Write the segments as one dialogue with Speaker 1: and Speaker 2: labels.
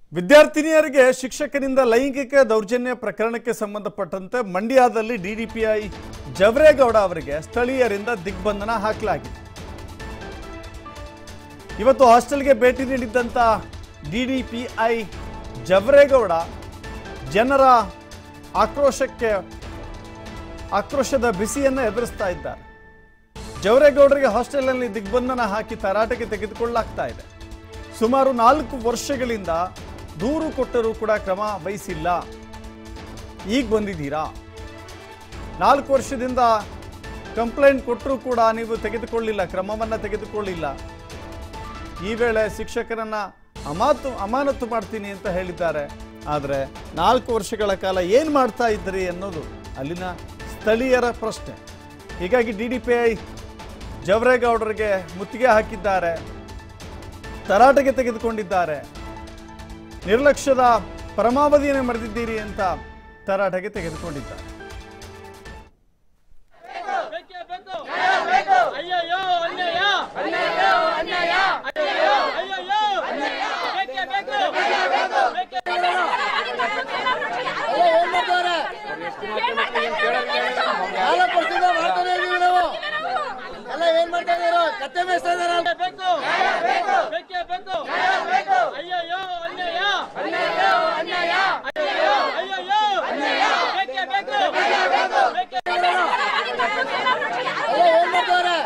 Speaker 1: ವಿದ್ಯಾರ್ಥಿನಿಯರಿಗೆ ಶಿಕ್ಷಕನಿಂದ ಲೈಂಗಿಕ ದೌರ್ಜನ್ಯ ಪ್ರಕರಣಕ್ಕೆ ಸಂಬಂಧಪಟ್ಟಂತೆ ಮಂಡ್ಯದಲ್ಲಿ ಡಿಡಿಪಿಐ ಜವರೇಗೌಡ ಅವರಿಗೆ ಸ್ಥಳೀಯರಿಂದ ದಿಗ್ಬಂಧನ ಹಾಕಲಾಗಿದೆ ಇವತ್ತು ಹಾಸ್ಟೆಲ್ಗೆ ಭೇಟಿ ನೀಡಿದ್ದಂಥ ಡಿಡಿಪಿಐ ಜವರೇಗೌಡ ಜನರ ಆಕ್ರೋಶಕ್ಕೆ ಆಕ್ರೋಶದ ಬಿಸಿಯನ್ನು ಎದುರಿಸ್ತಾ ಇದ್ದಾರೆ ಜವರೇಗೌಡರಿಗೆ ಹಾಸ್ಟೆಲ್ನಲ್ಲಿ ದಿಗ್ಬಂಧನ ಹಾಕಿ ತರಾಟೆಗೆ ತೆಗೆದುಕೊಳ್ಳಲಾಗ್ತಾ ಇದೆ ಸುಮಾರು ನಾಲ್ಕು ವರ್ಷಗಳಿಂದ ದೂರು ಕೊಟ್ಟರೂ ಕೂಡ ಕ್ರಮ ವಹಿಸಿಲ್ಲ ಈಗ ಬಂದಿದ್ದೀರಾ ನಾಲ್ಕು ವರ್ಷದಿಂದ ಕಂಪ್ಲೇಂಟ್ ಕೊಟ್ಟರೂ ಕೂಡ ನೀವು ತೆಗೆದುಕೊಳ್ಳಿಲ್ಲ ಕ್ರಮವನ್ನು ತೆಗೆದುಕೊಳ್ಳಿಲ್ಲ ಈ ವೇಳೆ ಶಿಕ್ಷಕರನ್ನ ಅಮಾತು ಅಮಾನತು ಮಾಡ್ತೀನಿ ಅಂತ ಹೇಳಿದ್ದಾರೆ ಆದರೆ ನಾಲ್ಕು ವರ್ಷಗಳ ಕಾಲ ಏನು ಮಾಡ್ತಾ ಇದ್ರಿ ಅನ್ನೋದು ಅಲ್ಲಿನ ಸ್ಥಳೀಯರ ಪ್ರಶ್ನೆ ಹೀಗಾಗಿ ಡಿ ಡಿ ಪಿ ಐ ಜವರೇಗೌಡರಿಗೆ ಮುತ್ತಿಗೆ ಹಾಕಿದ್ದಾರೆ ತರಾಟೆಗೆ ತೆಗೆದುಕೊಂಡಿದ್ದಾರೆ ನಿರ್ಲಕ್ಷ್ಯದ ಪರಮಾವಧಿಯನ್ನು ಮರೆದಿದ್ದೀರಿ ಅಂತ ತರಾಟೆಗೆ ತೆಗೆದುಕೊಂಡಿದ್ದಾರೆ
Speaker 2: ಬೇಕೇ ಬೇಕು ಅಯ್ಯಯ್ಯೋ ಅನ್ಯಾಯ ಅಯ್ಯಯ್ಯೋ ಅಯ್ಯಯ್ಯೋ ಬೇಕೇ ಬೇಕು ಬೇಕೇ
Speaker 3: ಸಾಲ ಕೊಡ್ತಿದ್ದ ಮಾಡ್ತಾನೆ ಇದೀವಿ ನಾವು ಎಲ್ಲ ಏನ್ ಮಾಡ್ತಾ ಇದಾರೋ ಕತ್ತೆ ಮೇಯಿಸ್ತಾ ಇದಾರ
Speaker 2: ಬೇಕು ಬೇಕೇ ಬೇಕು ಅಯ್ಯಯ್ಯೋ ಅನ್ಯಾಯ ಅಯ್ಯಯ್ಯೋ ಬೇಕೇ ಬೇಕು ಬೇಕೇ
Speaker 3: ಎಲ್ಲ ಏನ್ ಮಾಡ್ತಾವ್ರೆ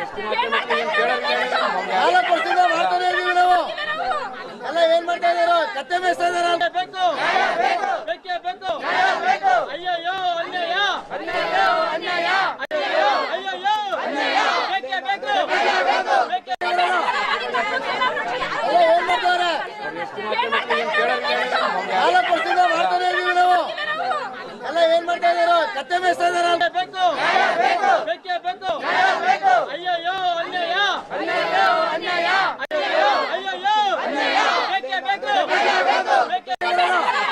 Speaker 3: ಸಾಲ ಕೊಡ್ತಿದ್ದ ಮಾಡ್ತಾನೆ ಇದೀವಿ ನಾವು ಎಲ್ಲ ಏನ್ ಮಾಡ್ತಾ ಇದಾರೋ ಕತ್ತೆ ಮೇಯಿಸ್ತಾ ಇದಾರ
Speaker 2: ಬೇಕು ಬೇಕೇ ಬೇಕು ಅಯ್ಯಯ್ಯೋ ಅನ್ಯಾಯ ಅಯ್ಯಯ್ಯೋ ಬೇಕೇ ಬೇಕು ಬೇಕೇ
Speaker 3: ಎಲ್ಲ ಏನ್ ಮಾಡ್ತಾವ್ರೆ ಸಾಲ ಕೊಡ್ತಿದ್ದ ಮಾಡ್ತಾನೆ ಇದೀವಿ ನಾವು ಎಲ್ಲ ಏನ್ ಮಾಡ್ತಾ ಇದಾರೋ ಕತ್ತೆ ಮೇಯಿಸ್ತಾ ಇದಾರ
Speaker 2: ಬೇಕು ಬೇಕೇ ಬೇಕು ಅಯ್ಯಯ್ಯೋ ಅನ್ಯಾಯ ಅಯ್ಯಯ್ಯೋ ಬೇಕೇ ಬೇಕು ಬೇಕೇ
Speaker 3: ಎಲ್ಲ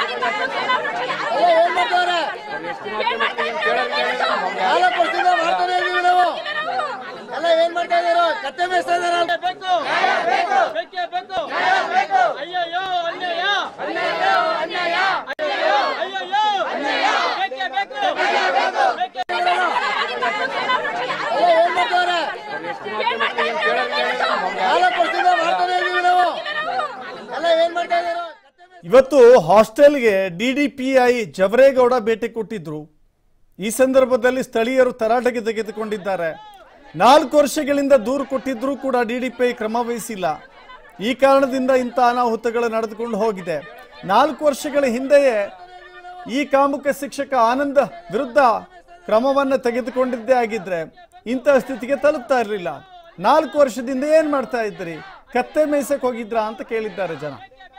Speaker 3: ಏನ್ ಮಾಡ್ತಾವ್ರೆ ಸಾಲ ಕೊಡ್ತಿದ್ದ ಮಾಡ್ತಾನೆ ಇದೀವಿ ನಾವು ಎಲ್ಲ ಏನ್ ಮಾಡ್ತಾ ಇದಾರೋ ಕತ್ತೆ ಮೇಯಿಸ್ತಾ ಇದಾರ
Speaker 2: ಬೇಕು ಬೇಕೇ ಬೇಕು ಅಯ್ಯಯ್ಯೋ ಅನ್ಯಾಯ ಅಯ್ಯಯ್ಯೋ ಬೇಕೇ ಬೇಕು ಬೇಕೇ
Speaker 3: ಎಲ್ಲ ಏನ್ ಮಾಡ್ತಾವ್ರೆ ಸಾಲ ಕೊಡ್ತಿದ್ದ ಮಾಡ್ತಾನೆ ಇದೀವಿ ನಾವು ಎಲ್ಲ ಏನ್ ಮಾಡ್ತಾ ಇದಾರೋ ಕತ್ತೆ ಮೇಯಿಸ್ತಾ
Speaker 1: ಇವತ್ತು ಹಾಸ್ಟೆಲ್ಗೆ D D P I Javaregowda ಭೇಟಿ ಕೊಟ್ಟಿದ್ರು ಈ ಸಂದರ್ಭದಲ್ಲಿ ಸ್ಥಳೀಯರು ತರಾಟೆಗೆ ತೆಗೆದುಕೊಂಡಿದ್ದಾರೆ ನಾಲ್ಕು ವರ್ಷಗಳಿಂದ ದೂರು ಕೊಟ್ಟಿದ್ರೂ ಕೂಡ ಡಿ ಡಿ ಪಿ ಐ ಕ್ರಮ ವಹಿಸಿಲ್ಲ ಈ ಕಾರಣದಿಂದ ಇಂಥ ಅನಾಹುತಗಳು ನಡೆದುಕೊಂಡು ಹೋಗಿದೆ ನಾಲ್ಕು ವರ್ಷಗಳ ಹಿಂದೆಯೇ ಈ ಕಾಮುಕ ಶಿಕ್ಷಕ ಆನಂದ್ ವಿರುದ್ಧ ಕ್ರಮವನ್ನು ತೆಗೆದುಕೊಂಡಿದ್ದೇ ಆಗಿದ್ರೆ ಇಂಥ ಸ್ಥಿತಿಗೆ ತಲುಪ್ತಾ ಇರಲಿಲ್ಲ ನಾಲ್ಕು ವರ್ಷದಿಂದ ಏನ್ ಮಾಡ್ತಾ ಇದ್ರಿ ಕತ್ತೆ ಮೇಯ್ಸಕ್ ಹೋಗಿದ್ರಾ ಅಂತ ಕೇಳಿದ್ದಾರೆ ಜನ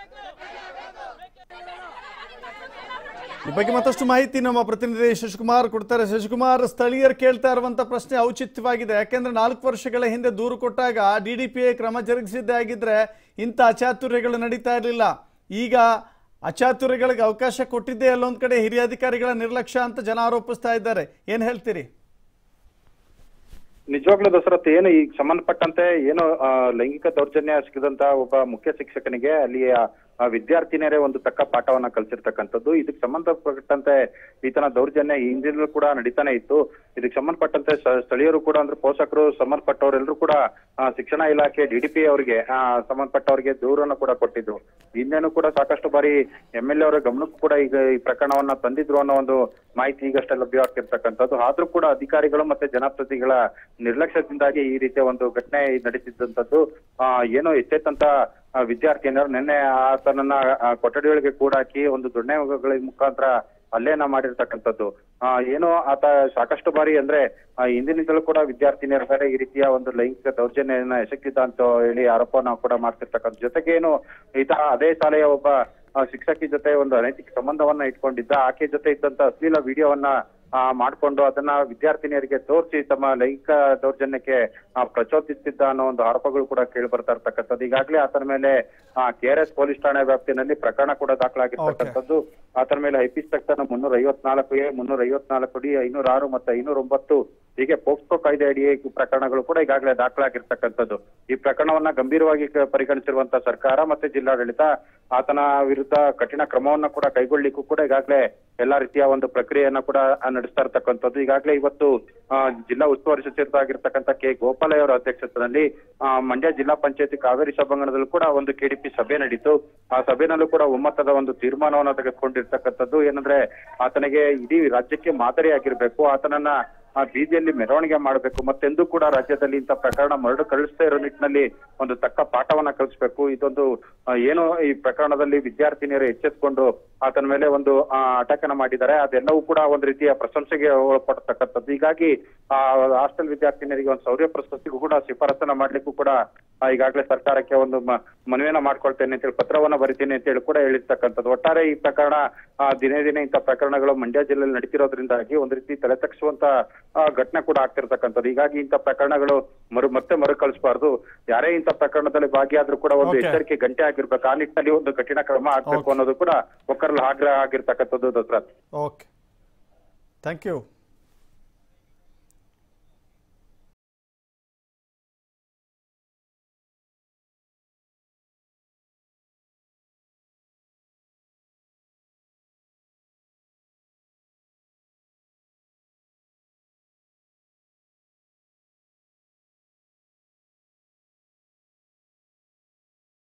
Speaker 1: ಈ ಬಗ್ಗೆ ಮತ್ತಷ್ಟು ಮಾಹಿತಿ ನಮ್ಮ ಪ್ರತಿನಿಧಿ ಶಶಿಕುಮಾರ್ ಕೊಡ್ತಾರೆ ಶಶಿಕುಮಾರ್ ಸ್ಥಳೀಯರು ಕೇಳ್ತಾ ಇರುವಂತ ಪ್ರಶ್ನೆ ಔಚಿತ್ಯವಾಗಿದೆ ಯಾಕೆಂದ್ರೆ ನಾಲ್ಕು ವರ್ಷಗಳ ಹಿಂದೆ ದೂರು ಕೊಟ್ಟಾಗ ಡಿ ಡಿ ಪಿ ಕ್ರಮ ಜರುಗಿಸಿದ್ದೇ ಆಗಿದ್ರೆ ಇಂಥ ಅಚಾತುರ್ಯಗಳು ನಡೀತಾ ಇರಲಿಲ್ಲ ಈಗ ಅಚಾತುರ್ಯಗಳಿಗೆ ಅವಕಾಶ ಕೊಟ್ಟಿದ್ದೇ ಅಲ್ಲೊಂದ್ ಕಡೆ ಹಿರಿಯ ಅಧಿಕಾರಿಗಳ ನಿರ್ಲಕ್ಷ್ಯ ಅಂತ ಜನ ಆರೋಪಿಸ್ತಾ ಇದ್ದಾರೆ ಏನ್ ಹೇಳ್ತೀರಿ
Speaker 4: ನಿಜವಾಗ್ಲೂ ದಸರತ್ ಏನು ಈಗ ಸಂಬಂಧಪಟ್ಟಂತೆ ಏನು ಆ, ಲೈಂಗಿಕ ದೌರ್ಜನ್ಯ ಸಿಗದಂತ ಒಬ್ಬ ಮುಖ್ಯ ಶಿಕ್ಷಕನಿಗೆ ಅಲ್ಲಿಯ ಆ, ವಿದ್ಯಾರ್ಥಿನಿಯರೇ ಒಂದು ತಕ್ಕ ಪಾಠವನ್ನ ಕಲಿಸಿರ್ತಕ್ಕಂಥದ್ದು ಇದಕ್ಕೆ ಸಂಬಂಧಪಟ್ಟಂತೆ ಈತನ ದೌರ್ಜನ್ಯ ಈ ಹಿಂದಿನಲ್ಲೂ ಕೂಡ ನಡೀತಾನೆ ಇತ್ತು ಇದಕ್ಕೆ ಸಂಬಂಧಪಟ್ಟಂತೆ ಸ- ಸ್ಥಳೀಯರು ಕೂಡ ಅಂದ್ರೆ ಪೋಷಕರು ಸಂಬಂಧಪಟ್ಟವರೆಲ್ಲರೂ ಕೂಡ ಆ, ಶಿಕ್ಷಣ ಇಲಾಖೆ ಡಿಡಿಪಿ ಅವರಿಗೆ ಸಂಬಂಧಪಟ್ಟವರಿಗೆ ದೂರನ್ನು ಕೂಡ ಕೊಟ್ಟಿದ್ರು ಹಿಂದೆನೂ ಕೂಡ ಸಾಕಷ್ಟು ಬಾರಿ ಎಂ ಎಲ್ ಎ ಅವರ ಗಮನಕ್ಕೂ ಕೂಡ ಈಗ ಈ ಪ್ರಕರಣವನ್ನ ತಂದಿದ್ರು ಅನ್ನೋ ಒಂದು ಮಾಹಿತಿ ಈಗಷ್ಟೇ ಲಭ್ಯವಾಗ್ತಿರ್ತಕ್ಕಂಥದ್ದು ಆದ್ರೂ ಕೂಡ ಅಧಿಕಾರಿಗಳು ಮತ್ತೆ ಜನಪ್ರತಿನಿಧಿಗಳ ನಿರ್ಲಕ್ಷ್ಯದಿಂದಾಗಿ ಈ ರೀತಿಯ ಒಂದು ಘಟನೆ ನಡೀತಿದ್ದಂಥದ್ದು ಆ ಏನೋ ಎಚ್ಚೆತ್ತಂತ ಆ, ವಿದ್ಯಾರ್ಥಿನಿಯರು ನಿನ್ನೆ ಆತನನ್ನ ಆ, ಕೊಠಡಿಯೊಳಗೆ ಕೂಡಾಕಿ ಒಂದು ದೊಣ್ಣೆಗಳ ಮುಖಾಂತರ ಹಲ್ಲೆಯನ್ನ ಮಾಡಿರ್ತಕ್ಕಂಥದ್ದು ಆ ಏನೋ ಆತ ಸಾಕಷ್ಟು ಬಾರಿ ಅಂದ್ರೆ ಆ, ಹಿಂದಿನಿಂದಲೂ ಕೂಡ ವಿದ್ಯಾರ್ಥಿನಿಯರ ಮೇಲೆ ಈ ರೀತಿಯ ಒಂದು ಲೈಂಗಿಕ ದೌರ್ಜನ್ಯವನ್ನ ಎಸಗಿದ್ದ ಅಂತ ಹೇಳಿ ಆರೋಪನ ಕೂಡ ಮಾಡ್ತಿರ್ತಕ್ಕಂಥ ಜೊತೆಗೆ ಏನು ಈತ ಅದೇ ಶಾಲೆಯ ಒಬ್ಬ ಆ, ಶಿಕ್ಷಕಿ ಜೊತೆ ಒಂದು ಅನೈತಿಕ ಸಂಬಂಧವನ್ನ ಇಟ್ಕೊಂಡಿದ್ದ ಆಕೆ ಜೊತೆ ಇದ್ದಂತ ಅಶ್ಲೀಲ ವಿಡಿಯೋವನ್ನ ಆ, ಮಾಡ್ಕೊಂಡು ಅದನ್ನ ವಿದ್ಯಾರ್ಥಿನಿಯರಿಗೆ ತೋರಿಸಿ ತಮ್ಮ ಲೈಂಗಿಕ ದೌರ್ಜನ್ಯಕ್ಕೆ ಆ, ಪ್ರಚೋದಿಸ್ತಿದ್ದ ಅನ್ನೋ ಒಂದು ಆರೋಪಗಳು ಕೂಡ ಕೇಳಿ ಬರ್ತಾ ಇರ್ತಕ್ಕಂಥದ್ದು ಈಗಾಗಲೇ ಆತನ ಮೇಲೆ ಕೆ ಆರ್ ಎಸ್ ಪೊಲೀಸ್ ಠಾಣೆ ವ್ಯಾಪ್ತಿನಲ್ಲಿ ಪ್ರಕರಣ ಕೂಡ ದಾಖಲಾಗಿರ್ತಕ್ಕಂಥದ್ದು ಆತನ ಮೇಲೆ ಐಪಿಸ್ ಸೆಕ್ಷನ್ ಮುನ್ನೂರ ಐವತ್ನಾಲ್ಕು ಎ ಮುನ್ನೂರ ಐವತ್ನಾಲ್ಕು ಡಿ ಐನೂರ ಆರು ಮತ್ತು ಐನೂರ ಒಂಬತ್ತು ಹೀಗೆ ಪೋಕ್ಸೋ ಕಾಯ್ದೆ ಅಡಿ ಪ್ರಕರಣಗಳು ಕೂಡ ಈಗಾಗಲೇ ದಾಖಲಾಗಿರ್ತಕ್ಕಂಥದ್ದು ಈ ಪ್ರಕರಣವನ್ನ ಗಂಭೀರವಾಗಿ ಕ- ಪರಿಗಣಿಸಿರುವಂತ ಸರ್ಕಾರ ಮತ್ತೆ ಜಿಲ್ಲಾಡಳಿತ ಆತನ ವಿರುದ್ಧ ಕಠಿಣ ಕ್ರಮವನ್ನ ಕೂಡ ಕೈಗೊಳ್ಳಿಕ್ಕೂ ಕೂಡ ಈಗಾಗಲೇ ಎಲ್ಲಾ ರೀತಿಯ ಒಂದು ಪ್ರಕ್ರಿಯೆಯನ್ನ ಕೂಡ ನಡೆಸ್ತಾ ಇರ್ತಕ್ಕಂಥದ್ದು ಈಗಾಗಲೇ ಇವತ್ತು ಆ, ಜಿಲ್ಲಾ ಉಸ್ತುವಾರಿ ಸಚಿವರಾಗಿರ್ತಕ್ಕಂಥ ಕೆ ಗೋಪಾಲಯ್ಯ ಅವರ ಅಧ್ಯಕ್ಷತೆಯಲ್ಲಿ ಆ, ಮಂಡ್ಯ ಜಿಲ್ಲಾ ಪಂಚಾಯತಿ ಕಾವೇರಿ ಸಭಾಂಗಣದಲ್ಲೂ ಕೂಡ ಒಂದು ಕೆಡಿಪಿ ಸಭೆ ನಡೀತು ಆ ಸಭೆನಲ್ಲೂ ಕೂಡ ಒಮ್ಮತದ ಒಂದು ತೀರ್ಮಾನವನ್ನ ತೆಗೆದುಕೊಂಡಿರ್ತಕ್ಕಂಥದ್ದು ಏನಂದ್ರೆ ಆತನಿಗೆ ಇಡೀ ರಾಜ್ಯಕ್ಕೆ ಮಾದರಿಯಾಗಿರ್ಬೇಕು ಆತನನ್ನ ಆ ಬೀದಿಯಲ್ಲಿ ಮೆರವಣಿಗೆ ಮಾಡಬೇಕು ಮತ್ತೆಂದೂ ಕೂಡ ರಾಜ್ಯದಲ್ಲಿ ಇಂಥ ಪ್ರಕರಣ ಮರಳು ಕಳಿಸ್ತಾ ಇರೋ ನಿಟ್ಟಿನಲ್ಲಿ ಒಂದು ತಕ್ಕ ಪಾಠವನ್ನ ಕಲಿಸ್ಬೇಕು ಇದೊಂದು ಆ, ಏನು ಈ ಪ್ರಕರಣದಲ್ಲಿ ವಿದ್ಯಾರ್ಥಿನಿಯರು ಎಚ್ಚೆತ್ಕೊಂಡು ಆತನ ಮೇಲೆ ಒಂದು ಅಟಕನ ಮಾಡಿದ್ದಾರೆ ಅದೆಲ್ಲವೂ ಕೂಡ ಒಂದು ರೀತಿಯ ಪ್ರಶಂಸೆಗೆ ಒಳಪಡ್ತಕ್ಕಂಥದ್ದು ಹೀಗಾಗಿ ಆ ಹಾಸ್ಟೆಲ್ ವಿದ್ಯಾರ್ಥಿನಿಯರಿಗೆ ಒಂದು ಶೌರ್ಯ ಪ್ರಶಸ್ತಿಗೂ ಕೂಡ ಶಿಫಾರಸನ್ನ ಮಾಡ್ಲಿಕ್ಕೂ ಕೂಡ ಆ, ಈಗಾಗಲೇ ಸರ್ಕಾರಕ್ಕೆ ಒಂದು ಮ- ಮನವಿಯನ್ನ ಮಾಡ್ಕೊಳ್ತೇನೆ ಅಂತೇಳಿ ಪತ್ರವನ್ನ ಬರಿತೀನಿ ಅಂತೇಳಿ ಕೂಡ ಹೇಳಿರ್ತಕ್ಕಂಥದ್ದು ಒಟ್ಟಾರೆ ಈ ಪ್ರಕರಣ ಆ, ದಿನೇ ದಿನೇ ಇಂಥ ಪ್ರಕರಣಗಳು ಮಂಡ್ಯ ಜಿಲ್ಲೆಯಲ್ಲಿ ನಡೀತಿರೋದ್ರಿಂದಾಗಿ ಒಂದು ರೀತಿ ತಲೆ ತಗ್ಗಿಸುವಂತ ಆ, ಘಟನೆ ಕೂಡ ಆಗ್ತಿರ್ತಕ್ಕಂಥದ್ದು ಹೀಗಾಗಿ ಇಂಥ ಪ್ರಕರಣಗಳು ಮರು ಮತ್ತೆ ಮರುಕಳಿಸಬಾರ್ದು ಯಾರೇ ಇಂಥ ಪ್ರಕರಣದಲ್ಲಿ ಭಾಗಿಯಾದ್ರೂ ಕೂಡ ಒಂದು
Speaker 1: Okay.
Speaker 4: ಎಚ್ಚರಿಕೆ ಗಂಟೆ ಆಗಿರ್ಬೇಕು ಆ ನಿಟ್ಟಿನಲ್ಲಿ ಒಂದು ಕಠಿಣ ಕ್ರಮ ಆಗ್ಬೇಕು
Speaker 1: Okay.
Speaker 4: ಅನ್ನೋದು ಕೂಡ ಒಕ್ಕರಲ್ಲಿ ಆಗ್ರಹ ಆಗಿರ್ತಕ್ಕಂಥದ್ದು ದಸರಾ
Speaker 1: ಓಕೆ ಥ್ಯಾಂಕ್ ಯು